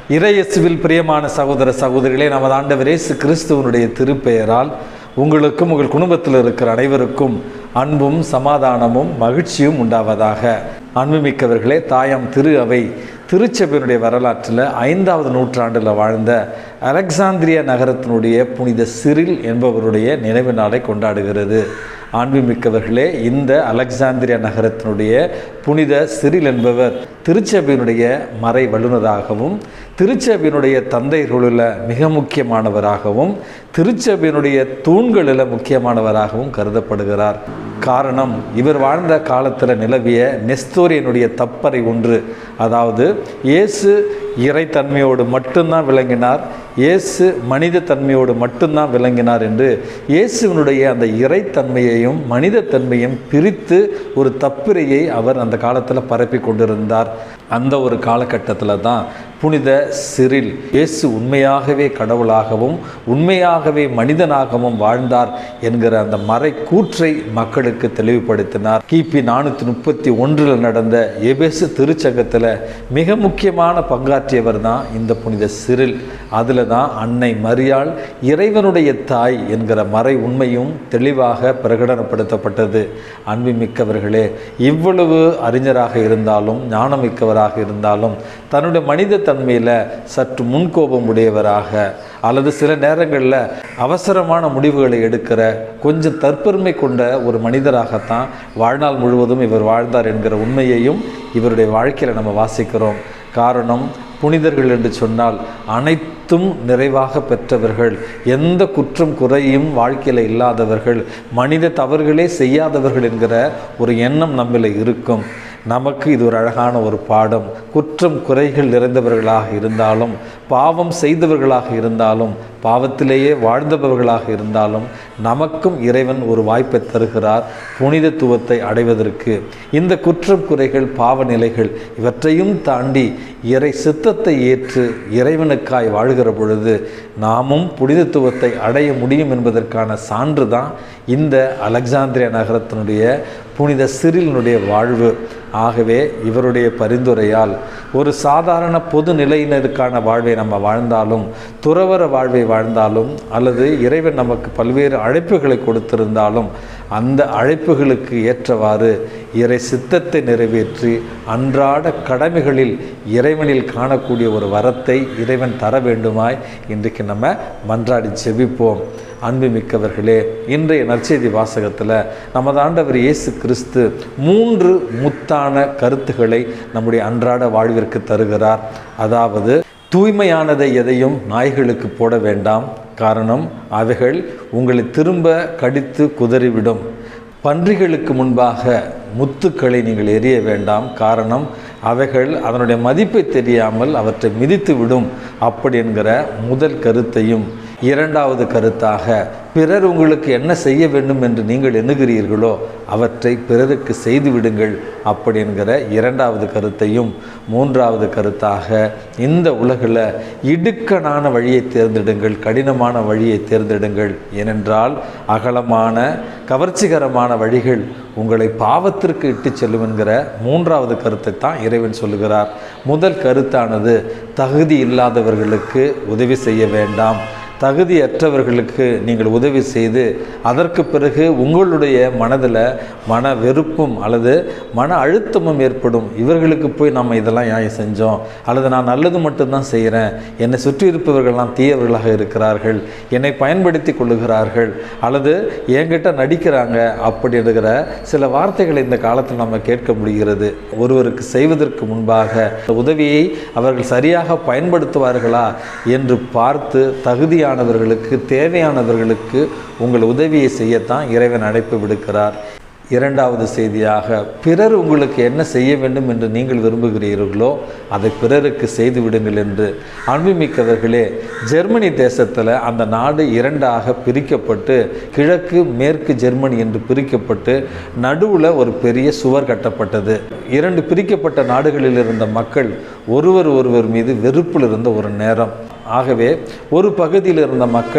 இறையேசுவில் பிரியமான சகோதர சகோதரிகளே நமது ஆண்டவர் இயேசு கிறிஸ்துவனுடைய திருப்பெயரால் உங்களுக்கும் உங்கள் குடும்பத்தில் இருக்கிற அனைவருக்கும் அன்பும் சமாதானமும் மகிழ்ச்சியும் உண்டாவதாக அன்புமிக்கவர்களே தாயாம் திரு அவை திருச்சபையினுடைய வரலாற்றில் ஐந்தாவது நூற்றாண்டில் வாழ்ந்த அலெக்சாந்திரியா நகரத்தினுடைய புனித சிரில் என்பவருடைய நினைவு நாளை கொண்டாடுகிறது ஆன்மீமிக்கவர்களே இந்த அலெக்சாந்திரியா நகரத்தினுடைய புனித சிறில் என்பவர் திருச்சபையினுடைய மறை வல்லுநராகவும் திருச்சபையினுடைய தந்தைகளுள்ள மிக முக்கியமானவராகவும் திருச்சபையினுடைய தூண்களில் முக்கியமானவராகவும் கருதப்படுகிறார் காரணம் இவர் வாழ்ந்த காலத்தில் நிலவிய நெஸ்தோரியனுடைய தப்பறை ஒன்று அதாவது இயேசு இறைத்தன்மையோடு மட்டும்தான் விளங்கினார் இயேசு மனித தன்மையோடு மட்டும்தான் விளங்கினார் என்று இயேசுவினுடைய அந்த இறைத்தன்மையையும் மனித தன்மையும் பிரித்து ஒரு தப்பிரையை அவர் அந்த காலத்தில் பரப்பி கொண்டிருந்தார் அந்த ஒரு காலகட்டத்தில் தான் புனித சிறில் இயேசு உண்மையாகவே கடவுளாகவும் உண்மையாகவே மனிதனாகவும் வாழ்ந்தார் என்கிற அந்த மறை கூற்றை மக்களுக்கு தெளிவுபடுத்தினார் கிபி நானூற்றி முப்பத்தி ஒன்றில் நடந்த எபேசு திருச்சங்கத்தில் மிக முக்கியமான பங்காற்றியவர் தான் இந்த புனித சிறில் அதில் தான் அன்னை மரியாள் இறைவனுடைய தாய் என்கிற மறை உண்மையும் தெளிவாக பிரகடனப்படுத்தப்பட்டது அன்புமிக்கவர்களே இவ்வளவு அறிஞராக இருந்தாலும் ஞானமிக்கவராக இருந்தாலும் தன்னுடைய மனித தன்மையில் சற்று முன்கோபம் உடையவராக அல்லது சில நேரங்களில் அவசரமான முடிவுகளை எடுக்கிற கொஞ்சம் தற்பெருமை கொண்ட ஒரு மனிதராகத்தான் வாழ்நாள் முழுவதும் இவர் வாழ்ந்தார் என்கிற உண்மையையும் இவருடைய வாழ்க்கையில் நம்ம வாசிக்கிறோம் காரணம் புனிதர்கள் என்று சொன்னால் அனைத்தும் நிறைவாக பெற்றவர்கள் எந்த குற்றம் குறையும் வாழ்க்கையில் இல்லாதவர்கள் மனித தவறுகளே செய்யாதவர்கள் என்கிற ஒரு எண்ணம் நம்மில் இருக்கும் நமக்கு இது ஒரு அழகான ஒரு பாடம் குற்றம் குறைகள் நிறைந்தவர்களாக இருந்தாலும் பாவம் செய்தவர்களாக இருந்தாலும் பாவத்திலேயே வாழ்ந்தவர்களாக இருந்தாலும் நமக்கும் இறைவன் ஒரு வாய்ப்பை தருகிறார் புனிதத்துவத்தை அடைவதற்கு இந்த குற்றம் குறைகள் பாவ நிலைகள் இவற்றையும் தாண்டி இறை சித்தத்தை ஏற்று இறைவனுக்காய் வாழ்கிற பொழுது நாமும் புனிதத்துவத்தை அடைய முடியும் என்பதற்கான சான்று தான் இந்த அலெக்சாந்திரியா நகரத்தினுடைய புனித சிறிலினுடைய வாழ்வு ஆகவே இவருடைய பரிந்துரையால் ஒரு சாதாரண பொது நிலையினருக்கான வாழ்வை நம்ம வாழ்ந்தாலும் துறவர வாழ்வை வாழ்ந்தாலும் அல்லது இறைவன் நமக்கு பல்வேறு அழைப்புகளை கொடுத்திருந்தாலும் அந்த அழைப்புகளுக்கு ஏற்றவாறு இறை சித்தத்தை நிறைவேற்றி அன்றாட கடமைகளில் இறைவனில் காணக்கூடிய ஒரு வரத்தை இறைவன் தர வேண்டுமாய் இன்றைக்கு நம்ம மன்றாடி செபிப்போம் அன்புமிக்கவர்களே இன்றைய நற்செய்தி வாசகத்தில் நமது ஆண்டவர் இயேசு கிறிஸ்து மூன்று முத்தான கருத்துக்களை நம்முடைய அன்றாட வாழ்விற்கு தருகிறார் அதாவது தூய்மையானதை எதையும் நாய்களுக்கு போட வேண்டாம் காரணம் அவைகள் உங்களை திரும்ப கடித்து குதறிவிடும் பன்றிகளுக்கு முன்பாக முத்துக்களை நீங்கள் எரிய வேண்டாம் காரணம் அவைகள் அதனுடைய மதிப்பை தெரியாமல் அவற்றை மிதித்து விடும் அப்படி என்கிற முதல் கருத்தையும் இரண்டாவது கருத்தாக பிறர் உங்களுக்கு என்ன செய்ய வேண்டும் என்று நீங்கள் எண்ணுகிறீர்களோ அவற்றை பிறருக்கு செய்து விடுங்கள் அப்படி என்கிற இரண்டாவது கருத்தையும் மூன்றாவது கருத்தாக இந்த உலகில் இடுக்கணான வழியை தேர்ந்தெடுங்கள் கடினமான வழியை தேர்ந்தெடுங்கள் ஏனென்றால் அகலமான கவர்ச்சிகரமான வழிகள் உங்களை பாவத்திற்கு இட்டு செல்லும் என்கிற மூன்றாவது கருத்தை தான் இறைவன் சொல்லுகிறார் முதல் கருத்தானது தகுதி இல்லாதவர்களுக்கு உதவி செய்ய வேண்டாம் தகுதியற்றவர்களுக்கு நீங்கள் உதவி செய்து அதற்கு பிறகு உங்களுடைய மனதில் மன வெறுப்பும் அல்லது மன அழுத்தமும் ஏற்படும் இவர்களுக்கு போய் நம்ம இதெல்லாம் ஏன் செஞ்சோம் அல்லது நான் நல்லது மட்டும்தான் செய்கிறேன் என்னை சுற்றி இருப்பவர்கள்லாம் தீயவர்களாக இருக்கிறார்கள் என்னை பயன்படுத்தி கொள்ளுகிறார்கள் அல்லது என்கிட்ட நடிக்கிறாங்க அப்படி இருக்கிற சில வார்த்தைகளை இந்த காலத்தில் நம்ம கேட்க முடிகிறது ஒருவருக்கு செய்வதற்கு முன்பாக உதவியை அவர்கள் சரியாக பயன்படுத்துவார்களா என்று பார்த்து தகுதியான தேவையானவர்களுக்கு தேவையானவர்களுக்கு உங்கள் உதவியை செய்யத்தான் இறைவன் அழைப்பு விடுக்கிறார் இரண்டாவது செய்தியாக பிறர் உங்களுக்கு என்ன செய்ய வேண்டும் என்று நீங்கள் விரும்புகிறீர்களோ அதை பிறருக்கு செய்து விடுங்கள் என்று அன்புமிக்கவர்களே ஜெர்மனி தேசத்தில் அந்த நாடு இரண்டாக பிரிக்கப்பட்டு கிழக்கு மேற்கு ஜெர்மனி என்று பிரிக்கப்பட்டு நடுவில் ஒரு பெரிய சுவர் கட்டப்பட்டது இரண்டு பிரிக்கப்பட்ட நாடுகளில் இருந்த மக்கள் ஒருவர் ஒருவர் மீது வெறுப்பில் இருந்த ஒரு நேரம் ஆகவே ஒரு பகுதியில் இருந்த மக்கள்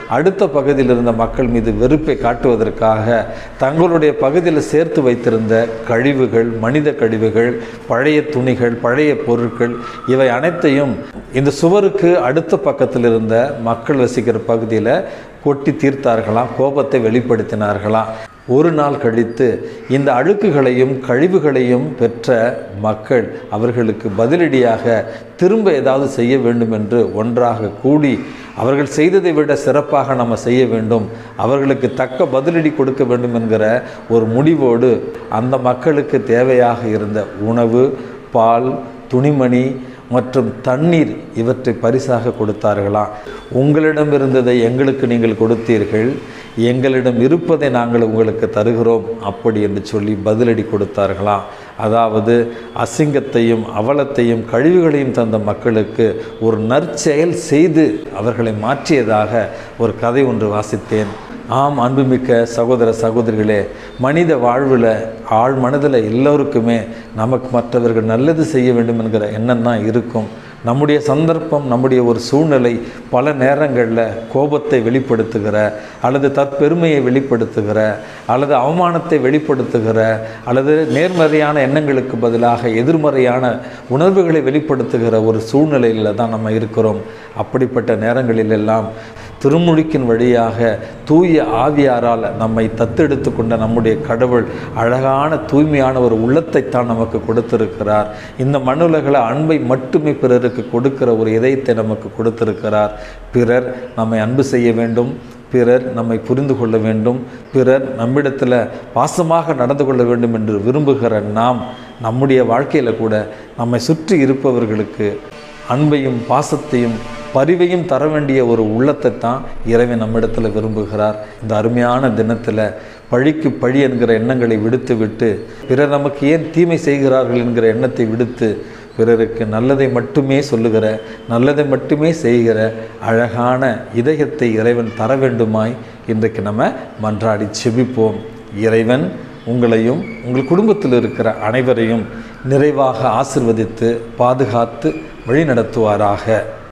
அடுத்த பகுதியில் இருந்த மக்கள் மீது வெறுப்பை காட்டுவதற்காக தங்களுடைய பகுதியில் சேர்த்து வைத்திருந்த கழிவுகள் மனித கழிவுகள் பழைய துணிகள் பழைய பொருட்கள் இவை அனைத்தையும் இந்த சுவருக்கு அடுத்த பக்கத்தில் இருந்த மக்கள் வசிக்கிற பகுதியில் கொட்டி தீர்த்தார்களாம் கோபத்தை வெளிப்படுத்தினார்களாம் ஒரு நாள் கழித்து இந்த அழுக்குகளையும் கழிவுகளையும் பெற்ற மக்கள் அவர்களுக்கு பதிலடியாக திரும்ப ஏதாவது செய்ய வேண்டும் என்று ஒன்றாக கூடி அவர்கள் செய்ததை விட சிறப்பாக நம்ம செய்ய வேண்டும் அவர்களுக்கு தக்க பதிலடி கொடுக்க வேண்டும் என்கிற ஒரு முடிவோடு அந்த மக்களுக்கு தேவையாக இருந்த உணவு பால் துணிமணி மற்றும் தண்ணீர் இவற்றை பரிசாக கொடுத்தார்களாம் உங்களிடம் இருந்ததை எங்களுக்கு நீங்கள் கொடுத்தீர்கள் எங்களிடம் இருப்பதை நாங்கள் உங்களுக்கு தருகிறோம் அப்படி என்று சொல்லி பதிலடி கொடுத்தார்களாம் அதாவது அசிங்கத்தையும் அவலத்தையும் கழிவுகளையும் தந்த மக்களுக்கு ஒரு நற்செயல் செய்து அவர்களை மாற்றியதாக ஒரு கதை ஒன்று வாசித்தேன் ஆம் அன்புமிக்க சகோதர சகோதரிகளே மனித வாழ்வில் ஆழ் மனதில் எல்லோருக்குமே நமக்கு மற்றவர்கள் நல்லது செய்ய வேண்டும் என்கிற எண்ணம் தான் இருக்கும் நம்முடைய சந்தர்ப்பம் நம்முடைய ஒரு சூழ்நிலை பல நேரங்களில் கோபத்தை வெளிப்படுத்துகிற அல்லது தற்பெருமையை வெளிப்படுத்துகிற அல்லது அவமானத்தை வெளிப்படுத்துகிற அல்லது நேர்மறையான எண்ணங்களுக்கு பதிலாக எதிர்மறையான உணர்வுகளை வெளிப்படுத்துகிற ஒரு சூழ்நிலையில் தான் நம்ம இருக்கிறோம் அப்படிப்பட்ட நேரங்களிலெல்லாம் திருமுழுக்கின் வழியாக தூய ஆவியாரால் நம்மை தத்தெடுத்து கொண்ட நம்முடைய கடவுள் அழகான தூய்மையான ஒரு உள்ளத்தைத்தான் நமக்கு கொடுத்திருக்கிறார் இந்த மண்ணுலகில் அன்பை மட்டுமே பிறருக்கு கொடுக்கிற ஒரு இதயத்தை நமக்கு கொடுத்திருக்கிறார் பிறர் நம்மை அன்பு செய்ய வேண்டும் பிறர் நம்மை புரிந்து கொள்ள வேண்டும் பிறர் நம்மிடத்தில் பாசமாக நடந்து கொள்ள வேண்டும் என்று விரும்புகிற நாம் நம்முடைய வாழ்க்கையில் கூட நம்மை சுற்றி இருப்பவர்களுக்கு அன்பையும் பாசத்தையும் பரிவையும் தர வேண்டிய ஒரு உள்ளத்தை தான் இறைவன் நம்மிடத்தில் விரும்புகிறார் இந்த அருமையான தினத்தில் பழிக்கு பழி என்கிற எண்ணங்களை விடுத்து விட்டு பிறர் நமக்கு ஏன் தீமை செய்கிறார்கள் என்கிற எண்ணத்தை விடுத்து பிறருக்கு நல்லதை மட்டுமே சொல்லுகிற நல்லதை மட்டுமே செய்கிற அழகான இதயத்தை இறைவன் தர வேண்டுமாய் இன்றைக்கு நம்ம மன்றாடி செபிப்போம் இறைவன் உங்களையும் உங்கள் குடும்பத்தில் இருக்கிற அனைவரையும் நிறைவாக ஆசிர்வதித்து பாதுகாத்து வழிநடத்துவாராக